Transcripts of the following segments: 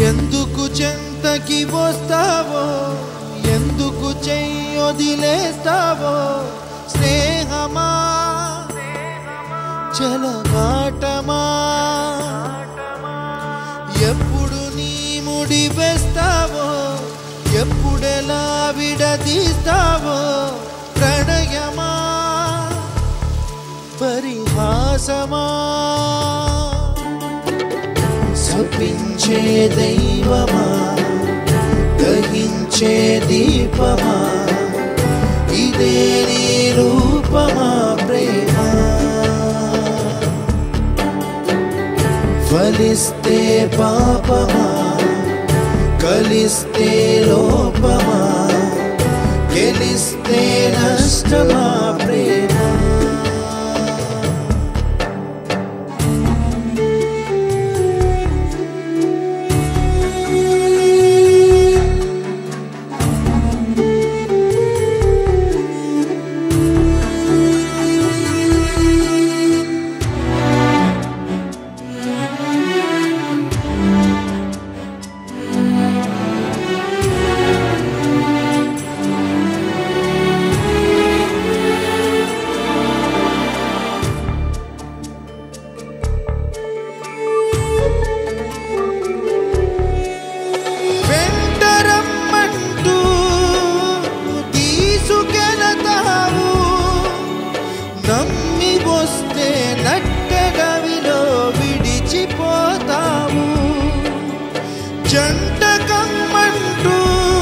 ఎందుకు చెంతకి వస్తావో ఎందుకు చెయ్యొదిలేస్తావో స్నేహమా చెలగాటమా ఎప్పుడు నీ ముడి వేస్తావో ఎప్పుడెలా విడదీస్తావో ప్రణయమా పరిహాసమా శపించే దైవమా దహించే దీపమా ఇదే నీ రూపమా ప్రేమ ఫలిస్తే పాపమా కలిస్తే లోపమా గెలిస్తే నష్టమా ప్రేమ వెంటరమ్మంటూ తీసుకెళతావు నమ్మి వస్తే నట్టగవిలో విడిచిపోతావు జంట కమ్మంటూ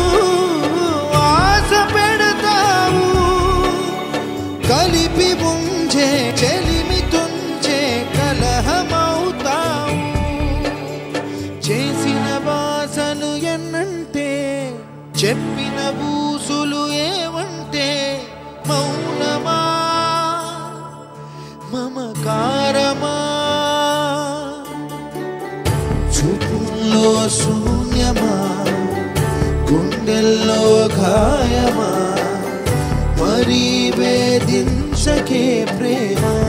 ఆశ పెడతావు కలిపి ఉంచే చెలిమి తుంచే కలహమవుతావు చేసిన వాసలు ఎన్నంటే చెప్పిన బూసులు ఏమంటే మౌనమా మమకారమా చూపుల్లో శూన్యమా గుండెల్లో గాయమా మరీ వేధించకే ప్రేమ